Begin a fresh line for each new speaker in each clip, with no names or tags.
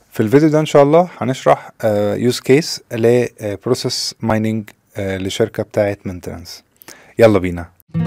في الفيديو ده ان شاء الله هنشرح يوز كيس لبروسيس مايننج لشركه بتاعه مينتنس يلا بينا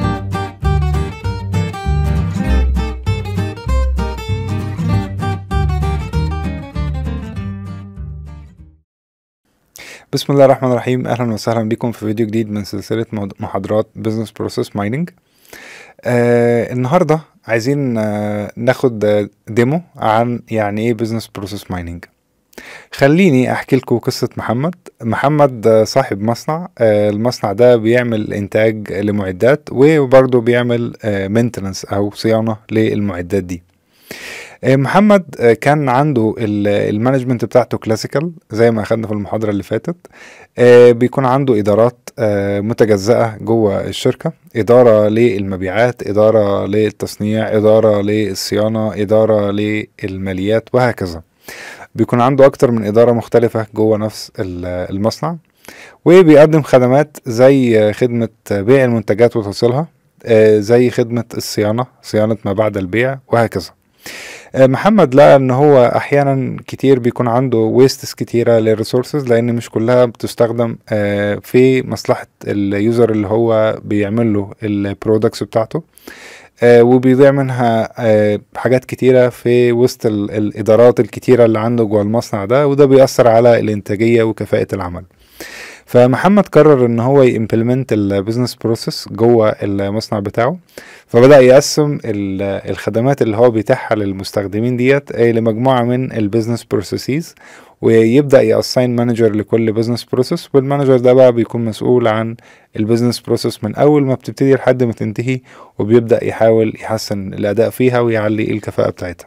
بسم الله الرحمن الرحيم اهلا وسهلا بكم في فيديو جديد من سلسله محاضرات بزنس بروسيس مايننج آه النهارده عايزين آه ناخد ديمو عن يعني ايه بزنس بروسيس مايننج خليني احكي لكم قصه محمد محمد آه صاحب مصنع آه المصنع ده بيعمل انتاج لمعدات وبرضه بيعمل مينتنس او صيانه للمعدات دي محمد كان عنده المانجمنت بتاعته كلاسيكال زي ما اخدنا في المحاضرة اللي فاتت بيكون عنده إدارات متجزأة جوه الشركة إدارة للمبيعات إدارة للتصنيع إدارة للصيانة إدارة للماليات وهكذا بيكون عنده أكتر من إدارة مختلفة جوه نفس المصنع وبيقدم خدمات زي خدمة بيع المنتجات وتوصيلها زي خدمة الصيانة صيانة ما بعد البيع وهكذا محمد لقى ان هو احيانا كتير بيكون عنده ويستس كتيرة للريسورسز لان مش كلها بتستخدم في مصلحة اليوزر اللي هو بيعمل له البرودكتس بتاعته وبيضيع منها حاجات كتيرة في وسط الادارات الكتيرة اللي عنده جوه المصنع ده وده بيأثر على الانتاجية وكفاءة العمل فمحمد قرر ان هو يمبلمنت البيزنس بروسيس جوه المصنع بتاعه فبدا يقسم الخدمات اللي هو بيتاحها للمستخدمين ديت لمجموعه من البيزنس بروسيسز ويبدا ياساين مانجر لكل بيزنس بروسيس والمانجر ده بقى بيكون مسؤول عن البيزنس بروسيس من اول ما بتبتدي لحد ما تنتهي وبيبدا يحاول يحسن الاداء فيها ويعلي الكفاءه بتاعتها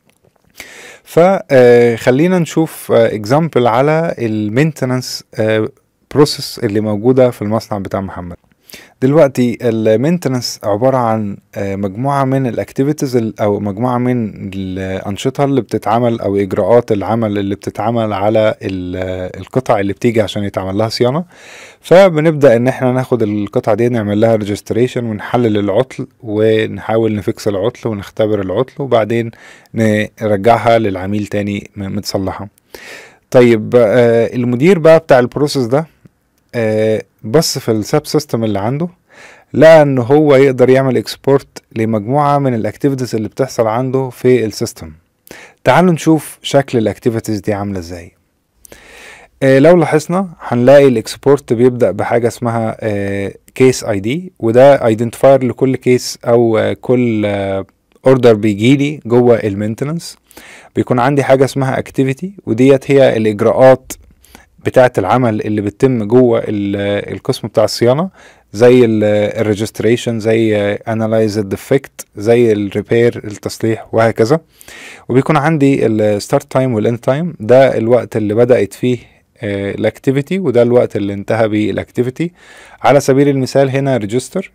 فخلينا نشوف اكزامبل على المينتنس بروسيس اللي موجودة في المصنع بتاع محمد دلوقتي المينتنس عبارة عن مجموعة من الاكتيفيتيز او مجموعة من الانشطة اللي بتتعمل او اجراءات العمل اللي بتتعمل على القطع اللي بتيجي عشان يتعمل لها صيانة فبنبدأ ان احنا ناخد القطعة دي نعمل لها ريجستريشن ونحلل العطل ونحاول نفكس العطل ونختبر العطل وبعدين نرجعها للعميل تاني متصلحة طيب آه المدير بقى بتاع البروسيس ده آه بص في الساب سيستم اللي عنده لقى ان هو يقدر يعمل اكسبورت لمجموعة من الاكتيفيتيز اللي بتحصل عنده في السيستم تعالوا نشوف شكل الاكتيفيتيز دي عاملة ازاي آه لو لاحظنا هنلاقي الاكسبورت بيبدأ بحاجة اسمها كيس اي دي وده ايدنتيفاير لكل كيس او كل اوردر بيجيلي جوه المينتنس بيكون عندي حاجه اسمها اكتيفيتي وديت هي الاجراءات بتاعه العمل اللي بتتم جوه القسم بتاع الصيانه زي الريجستريشن زي انالايز الديفكت زي الريبير التصليح وهكذا وبيكون عندي الستارت تايم والاند تايم ده الوقت اللي بدات فيه الاكتيفيتي وده الوقت اللي انتهى بيه الاكتيفيتي على سبيل المثال هنا ريجستر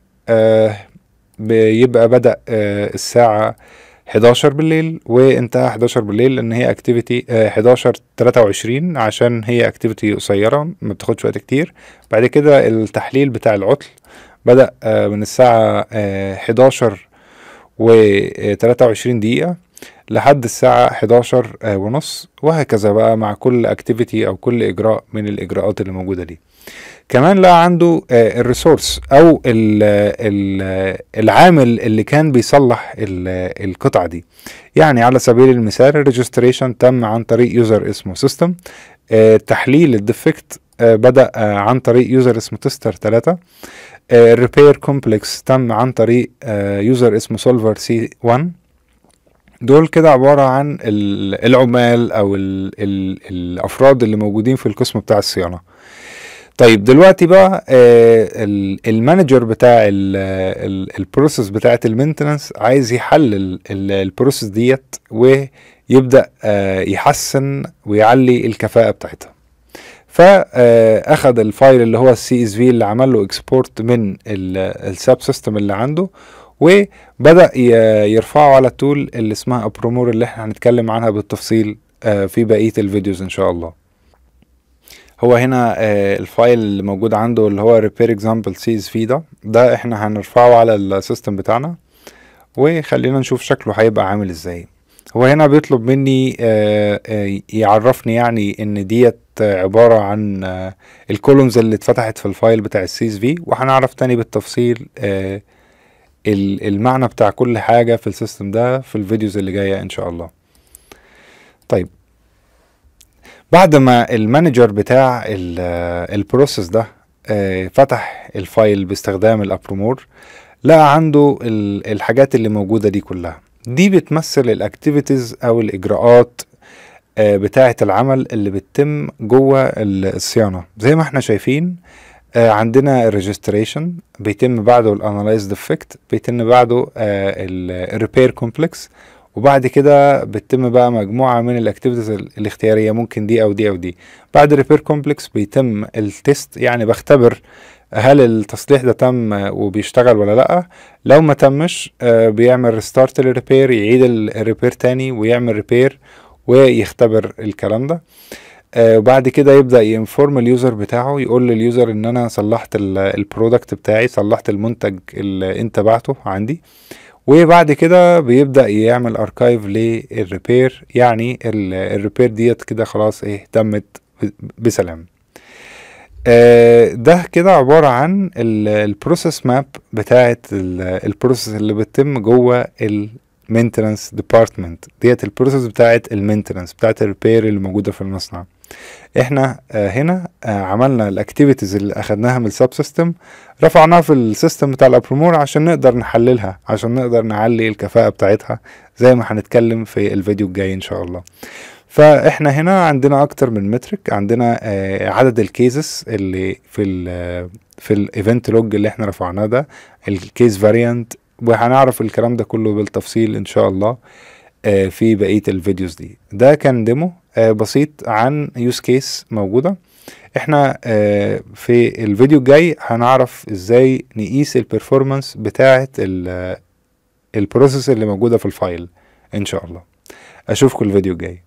بيبقى بدا الساعه 11 بالليل وانتهى 11 بالليل لان هي اكتيفيتي 11 23 عشان هي اكتيفيتي قصيره ما بتاخدش وقت كتير بعد كده التحليل بتاع العطل بدا من الساعه 11 و 23 دقيقه لحد الساعة 11 ونص وهكذا بقى مع كل اكتيفيتي او كل اجراء من الاجراءات اللي موجودة دي كمان لقى عنده الريسورس او ال ال العامل اللي كان بيصلح القطعة دي يعني على سبيل المثال الريجستريشن تم عن طريق يوزر اسمه سيستم تحليل الديفكت بدأ عن طريق يوزر اسمه تستر 3 الريبير كومبلكس تم عن طريق يوزر اسمه سولفر سي 1 دول كده عبارة عن العمال أو ال ال الأفراد اللي موجودين في القسم بتاع الصيانة طيب دلوقتي بقى آه المانجر بتاع البروسيس بتاعة المينتنس عايز يحلل البروسيس ديت ويبدأ آه يحسن ويعلي الكفاءة بتاعتها فاخد الفايل اللي هو السي اس في اللي عمل له اكسبورت من الساب سيستم اللي عنده وبدا يرفعه على التول اللي اسمها ابرومور اللي احنا هنتكلم عنها بالتفصيل في بقيه الفيديوز ان شاء الله هو هنا الفايل اللي موجود عنده اللي هو repair example csv ده ده احنا هنرفعه على السيستم بتاعنا وخلينا نشوف شكله هيبقى عامل ازاي هو هنا بيطلب مني آه، آه، يعرفني يعني ان ديت عبارة عن آه، الكولومز اللي اتفتحت في الفايل بتاع السي اس في وهنعرف تاني بالتفصيل آه، ال- المعنى بتاع كل حاجة في السيستم ده في الفيديوز اللي جاية ان شاء الله طيب بعد ما المانجر بتاع البروسيس ده آه، فتح الفايل باستخدام الابرومور لقى عنده ال- الحاجات اللي موجودة دي كلها دي بتمثل الاكتيفيتيز او الاجراءات آه، بتاعة العمل اللي بتتم جوه ال- الصيانة زي ما احنا شايفين آه، عندنا الريجستريشن بيتم بعده الانالايز ديفكت بيتم بعده الريبير كومبلكس وبعد كده بتتم بقى مجموعة من الاكتيفيتيز الاختيارية ممكن دي او دي او دي بعد الريبير كومبلكس بيتم التست يعني بختبر هل التصليح ده تم آه، وبيشتغل ولا لا لو ما تمش آه، بيعمل ريستارت للريبير يعيد الريبير تاني ويعمل ريبير ويختبر الكلام ده آه، وبعد كده يبدأ ينفورم اليوزر بتاعه يقول لليوزر ان انا صلحت البرودكت بتاعي صلحت المنتج اللي انت بعته عندي وبعد كده بيبدأ يعمل اركايف للريبير يعني الريبير ديت كده خلاص ايه تمت ب- بسلام آه، ده كده عبارة عن البروسيس ماب بتاعت البروسيس اللي بتتم جوه المينتنس ديبارتمنت ديت البروسيس بتاعت المينتنس بتاعت الريبير اللي موجودة في المصنع احنا آه، هنا آه، عملنا الاكتيفيتيز اللي اخدناها من السب سيستم رفعناها في السيستم بتاع الابرومور عشان نقدر نحللها عشان نقدر نعلي الكفاءة بتاعتها زي ما هنتكلم في الفيديو الجاي ان شاء الله فاحنا هنا عندنا اكتر من مترك عندنا آه، عدد الكيسز اللي في ال في الايفنت لوج اللي احنا رفعناه ده الكيس فاريانت وهنعرف الكلام ده كله بالتفصيل ان شاء الله آه، في بقية الفيديوز دي ده كان ديمو آه، بسيط عن يوز كيس موجودة احنا آه، في الفيديو الجاي هنعرف ازاي نقيس البرفورمانس بتاعة البروسيس اللي موجودة في الفايل ان شاء الله اشوفكم الفيديو الجاي